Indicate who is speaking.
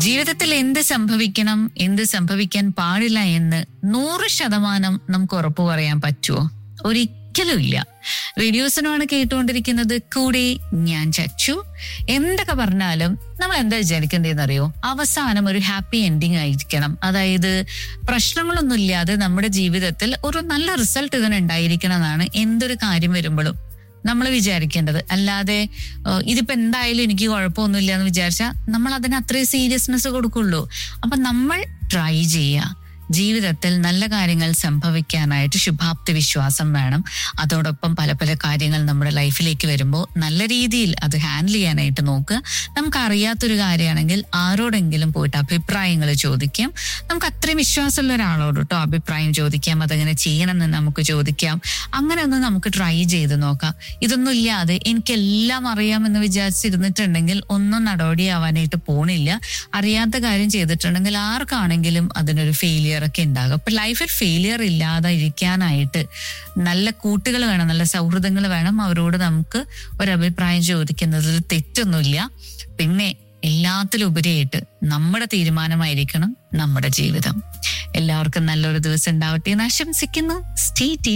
Speaker 1: ജീവിതത്തിൽ എന്ത് സംഭവിക്കണം എന്ത് സംഭവിക്കാൻ പാടില്ല എന്ന് നൂറ് ശതമാനം നമുക്ക് ഉറപ്പു പറയാൻ പറ്റുമോ ഒരിക്കലും ഇല്ല റേഡിയോസിനുമാണ് കേട്ടുകൊണ്ടിരിക്കുന്നത് കൂടെ ഞാൻ ചച്ചു എന്തൊക്കെ പറഞ്ഞാലും നമ്മൾ എന്താ വിചാരിക്കേണ്ടതെന്നറിയോ അവസാനം ഒരു ഹാപ്പി എൻഡിങ് ആയിരിക്കണം അതായത് പ്രശ്നങ്ങളൊന്നും ഇല്ലാതെ നമ്മുടെ ജീവിതത്തിൽ ഒരു നല്ല റിസൾട്ട് ഇതിന് ഉണ്ടായിരിക്കണം എന്നാണ് എന്തൊരു കാര്യം വരുമ്പോഴും നമ്മൾ വിചാരിക്കേണ്ടത് അല്ലാതെ ഏഹ്, ഇതിപ്പോ എന്തായാലും എനിക്ക് കുഴപ്പമൊന്നുമില്ല എന്ന് വിചാരിച്ചാൽ നമ്മൾ അതിന് അത്രയും സീരിയസ്നെസ് കൊടുക്കുള്ളൂ അപ്പൊ നമ്മൾ ട്രൈ ചെയ്യുക ജീവിതത്തിൽ നല്ല കാര്യങ്ങൾ സംഭവിക്കാനായിട്ട് ശുഭാപ്തി വിശ്വാസം വേണം അതോടൊപ്പം പല പല കാര്യങ്ങൾ നമ്മുടെ ലൈഫിലേക്ക് വരുമ്പോൾ നല്ല രീതിയിൽ അത് ഹാൻഡിൽ ചെയ്യാനായിട്ട് നോക്കുക നമുക്ക് അറിയാത്തൊരു കാര്യമാണെങ്കിൽ ആരോടെങ്കിലും പോയിട്ട് അഭിപ്രായങ്ങൾ ചോദിക്കാം നമുക്ക് അത്രയും വിശ്വാസമുള്ള ഒരാളോട് കേട്ടോ അഭിപ്രായം ചോദിക്കാം അതെങ്ങനെ ചെയ്യണമെന്ന് നമുക്ക് ചോദിക്കാം അങ്ങനെ ഒന്ന് നമുക്ക് ട്രൈ ചെയ്ത് നോക്കാം ഇതൊന്നും ഇല്ലാതെ എനിക്കെല്ലാം അറിയാമെന്ന് വിചാരിച്ചിരുന്നിട്ടുണ്ടെങ്കിൽ ഒന്നും നടപടിയാവാനായിട്ട് പോണില്ല അറിയാത്ത കാര്യം ചെയ്തിട്ടുണ്ടെങ്കിൽ ആർക്കാണെങ്കിലും അതിനൊരു ഫെയിലിയർ ഒക്കെ ഉണ്ടാകും അപ്പൊ ലൈഫിൽ ഫെയിലിയർ ഇല്ലാതെ ഇരിക്കാനായിട്ട് നല്ല കൂട്ടുകൾ വേണം നല്ല സൗഹൃദങ്ങൾ വേണം അവരോട് നമുക്ക് ഒരു അഭിപ്രായം ചോദിക്കുന്നതിൽ തെറ്റൊന്നുമില്ല പിന്നെ എല്ലാത്തിലും ഉപരിയായിട്ട് നമ്മുടെ തീരുമാനമായിരിക്കണം നമ്മുടെ ജീവിതം എല്ലാവർക്കും നല്ലൊരു ദിവസം ഉണ്ടാവട്ടെ എന്ന് ആശംസിക്കുന്നു സ്റ്റേ